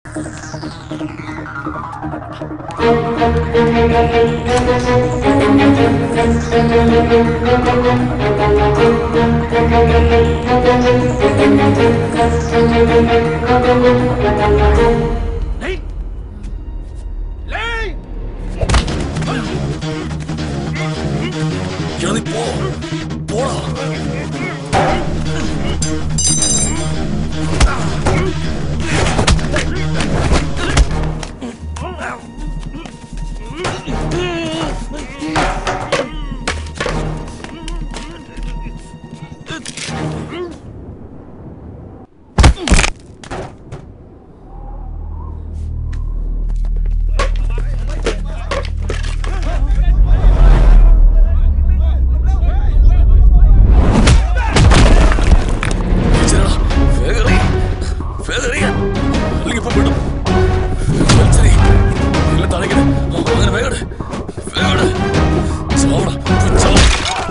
എടാ നീ പോ പോടാ ചെല്ലടാ വേഗം എറിയ്. വേഗം എറിയ്. അല്ലെങ്കിൽ ഇപ്പൊ പെടും. വലിച്ചെറിയ്. ഇല്ല, താഴേക്ക് ഇട്. ആ, അങ്ങനെ വേഗം ഇട്. വേഗം ഇട്. ചാവടാ. പോയി ചാവ്.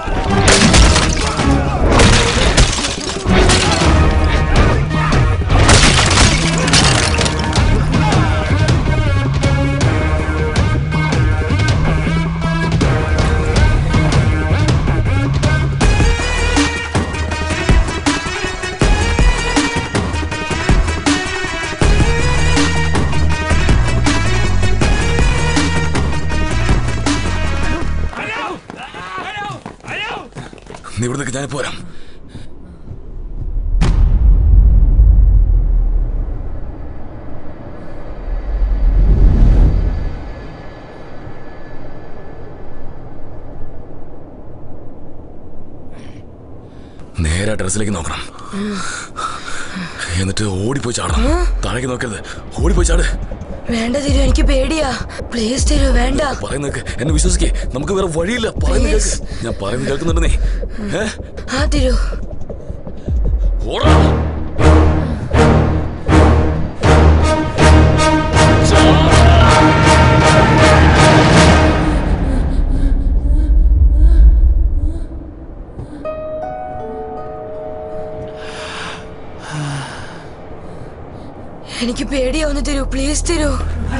നീ ഇവിടെ നിൽക്ക് ഞാൻ പോരാം നേരെ ഡ്രസ്സിലേക്ക് നോക്കണം എന്നിട്ട് ഓടിപ്പോയി ചാടണം താഴേക്ക് നോക്കരുത് ഓടിപ്പോയി ചാട് വേണ്ട തിരു എനിക്ക് പേടിയാ പ്ലീസ് തിരു വേണ്ട പറയുന്നേക്ക് എന്നെ വിശ്വസിക്കേ നമുക്ക് വേറെ വഴിയില്ല പറയുന്ന കേൾക്ക് ഞാൻ പറയുന്നത് കേൾക്കുന്നുണ്ട് നീ ഏ ആ തിരു ഓടാ എനിക്ക് പേടിയാവുന്നു തിരു പ്ലീസ് തിരു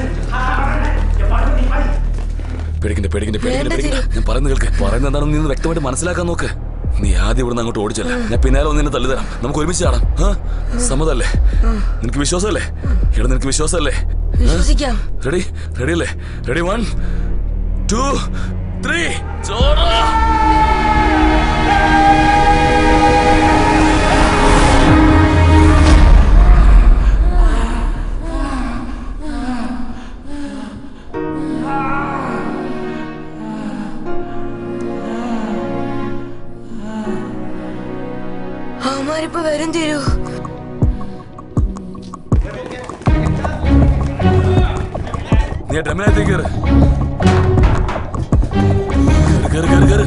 പേടിക്കണ്ട പേടിക്കണ്ട പേടിക്കണ്ട വേണ്ട, പേടിക്കണ്ട ഞാൻ പറയുന്നത് കേൾക്ക് പറയുന്നത് എന്താണെന്ന് നീ ഒന്ന് വ്യക്തമായിട്ട് മനസ്സിലാക്കാൻ നോക്ക് നീ ആദ്യം ഇവിടുന്ന് അങ്ങോട്ട് ഓടിച്ചല്ലേ ഞാൻ പിന്നാലെ ഒന്ന് നിന്നെ തള്ളി തരാം നമുക്ക് ഒരുമിച്ച് ചാടാം ആ സമ്മതല്ലേ നിനക്ക് വിശ്വാസമല്ലേ ഇവിടെ നിനക്ക് വിശ്വാസമല്ലേ വിശ്വസിക്കാം റെഡി റെഡി അല്ലേ റെഡി വൺ ടു ത്രീ ചോടാ അവന്മാരിപ്പോ വരും തിരു നീ ആ ഡ്രമ്മിനകത്തേക്ക് കയറ് കയറ് കയറ് കയറ്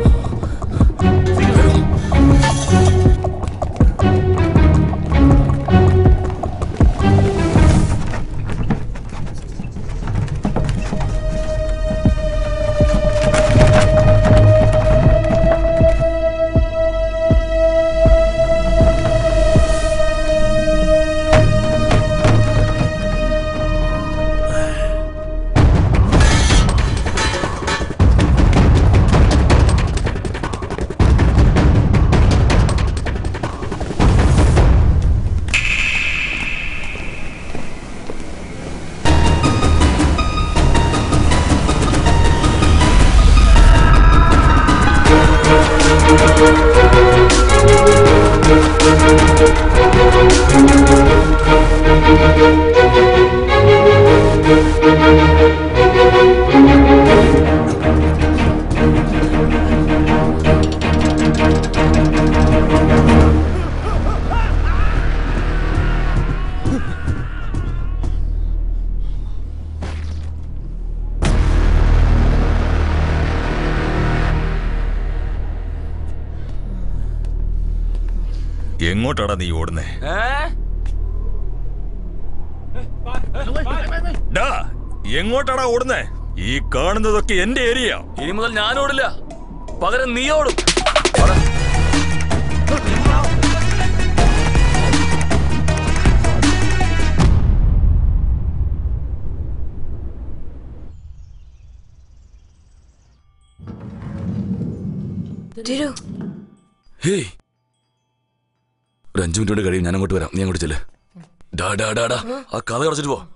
എങ്ങോട്ടാടാ നീ ഓടുന്നേ ഡാ എങ്ങോട്ടാടാ ഓടുന്നേ ഈ കാണുന്നതൊക്കെ എന്റെ ഏരിയ ഇനി മുതൽ ഞാൻ ഓടില്ല പകരം നീ ഓടും തിരു ഹേയ് ഒരു അഞ്ചു മിനിറ്റ് കൊണ്ട് കഴിയും ഞാൻ അങ്ങോട്ട് വരാം നീ അങ്ങോട്ട് ചെല്ല് ഡാ ഡാ ഡാ ഡാ ആ കഥ കടച്ചിട്ട് പോ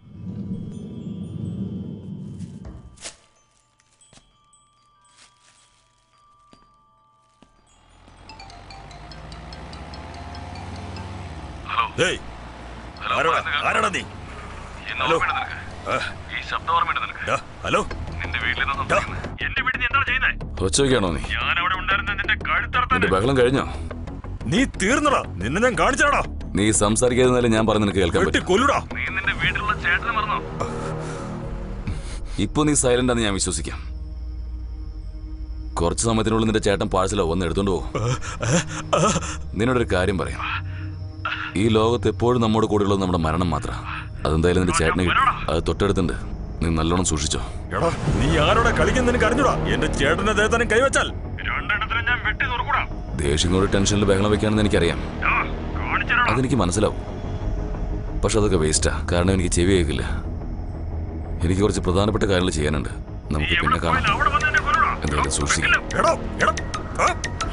ഹേയ് ആരോടാ ആരാടാ നീ ഹലോ ആ, ഈ ശബ്ദം ഓർമ്മയുണ്ട് നിനക്ക് ഡാ, ഹലോ നിന്റെ വീട്ടിൽ നിന്ന് സംസാരിക്കുന്നത് എന്റെ വീട്ടിൽ നീ എന്താണ് ചെയ്യുന്നത് ഒച്ച വയ്ക്കാണോ നീ ഞാൻ അവിടെ ഉണ്ടായിരുന്ന നിന്റെ കഴുത്തറത്താൻ നിന്റെ ബഹളം കഴിഞ്ഞോ നീ തീർന്നടാ നിന്നെ ഞാൻ കാണിച്ചാടാ നീ സംസാരിക്കാതിരുന്നാലും ഞാൻ പറഞ്ഞ് നിനക്ക് കേൾക്കാൻ വെട്ടി പറ്റും കൊല്ലുടാ നീ നിന്റെ വീട്ടിലുള്ള ചേട്ടനെ മറന്നോ ഇപ്പൊ നീ സൈലന്റ് ആണെന്ന് ഞാൻ വിശ്വസിക്കാം കുറച്ച് സമയത്തിനുള്ളിൽ നിന്റെ ചേട്ടൻ പാഴ്സലോ വന്ന് എടുത്തോണ്ട് പോകും നിന്നോടൊരു കാര്യം പറയാം ഈ ലോകത്ത് എപ്പോഴും നമ്മോട് കൂടെയുള്ളത് നമ്മുടെ മരണം മാത്രം അതെന്തായാലും നിന്റെ ചേട്ടനെ കിട്ടും അത് തൊട്ടടുത്തുണ്ട് നീ നല്ലോണം സൂക്ഷിച്ചോ എടാ നീ ആരോടാ കളിക്കുന്ന നിനക്ക് അറിഞ്ഞൂടാ എന്റെ ചേട്ടന്റെ ദേഹത്താനും കൈവച്ചാൽ രണ്ടെണ്ണത്തിനും ഞാൻ വെട്ടി തുറക്കൂടാ ദേഷ്യം കൊണ്ട് ടെൻഷനിൽ ബഹളം വെക്കാണെന്ന് എനിക്കറിയാം കാണിച്ചാ അതെനിക്ക് മനസ്സിലാവും പക്ഷെ അതൊക്കെ വേസ്റ്റാ കാരണം എനിക്ക് ചെവി കേൾക്കില്ല എനിക്ക് കുറച്ച് പ്രധാനപ്പെട്ട കാര്യങ്ങൾ ചെയ്യാനുണ്ട് നമുക്ക് പിന്നെ കാണാം അവിടെ വന്ന് എന്നെ കൊല്ലൂടാ എന്തായാലും സൂക്ഷിക്കാം എടാ എടാ ആ?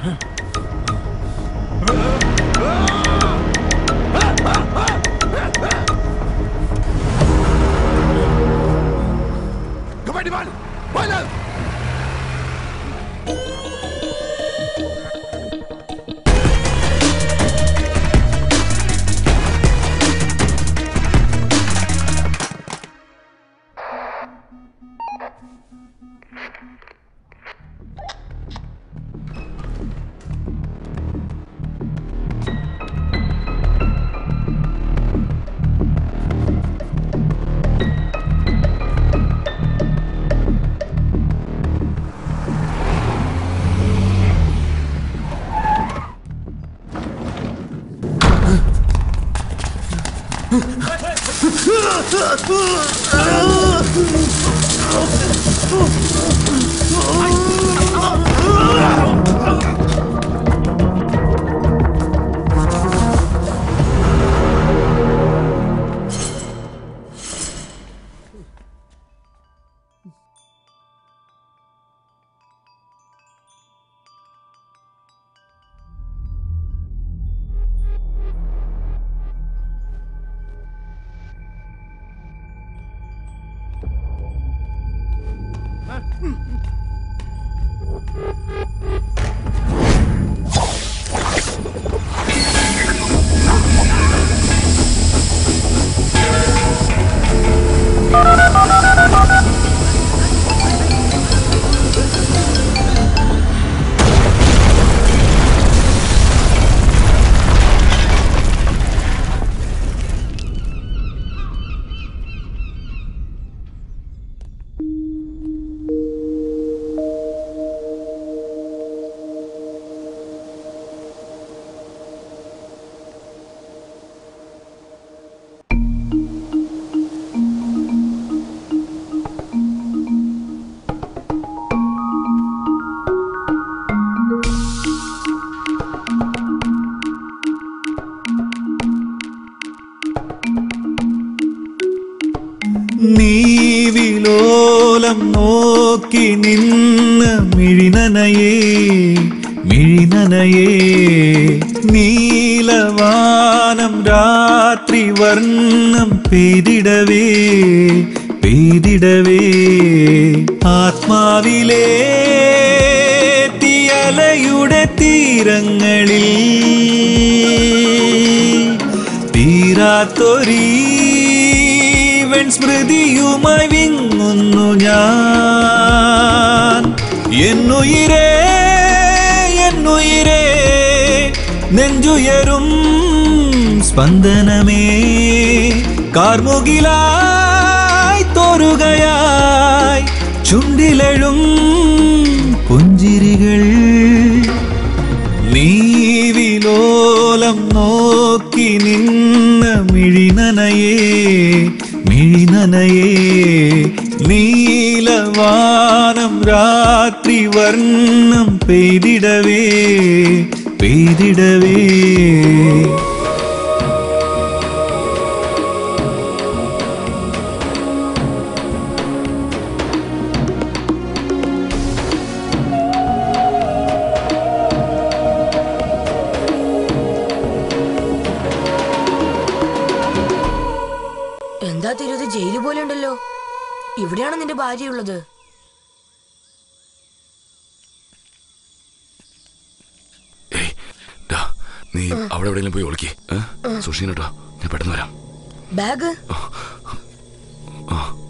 നീവിലോലം നോക്കി നിന്ന് മിഴിനനയേ മിഴിനനയേ നീലവാനം രാത്രി വർണ്ണം പെയ്തിടവേ പെയ്തിടവേ ആത്മാവിലെ തീയലയുടെ തീരങ്ങളിൽ തീരാത്തൊരീ സ്മൃതിയുമായി വിങ്ങുന്നു ഞാൻ എന്നുയിരേ എന്നുയിരേ നെഞ്ചുയരും സ്പന്ദനമേ കാർമുകിലായി തോരുകയായി ചുണ്ടിലെഴും പുഞ്ചിരികൾ നീവിലോലം നോക്കി നിന്ന മിഴിനനയേ മിഴിനനയേ നീലവാനം രാത്രി വർണ്ണം പെയ്തിടവേ പെയ്തിടവേ എന്താ തിരുത് ജയില് പോലെ ഉണ്ടല്ലോ ഇവിടെയാണ് നിന്റെ ഭാര്യ ഉള്ളത് ഏയ് ഡാ നീ അവിടെ എവിടെയെങ്കിലും പോയി ഒളിക്കേ സൂക്ഷിക്കണം കേട്ടോ ഞാൻ പെട്ടെന്ന് വരാം ബാഗ് ആ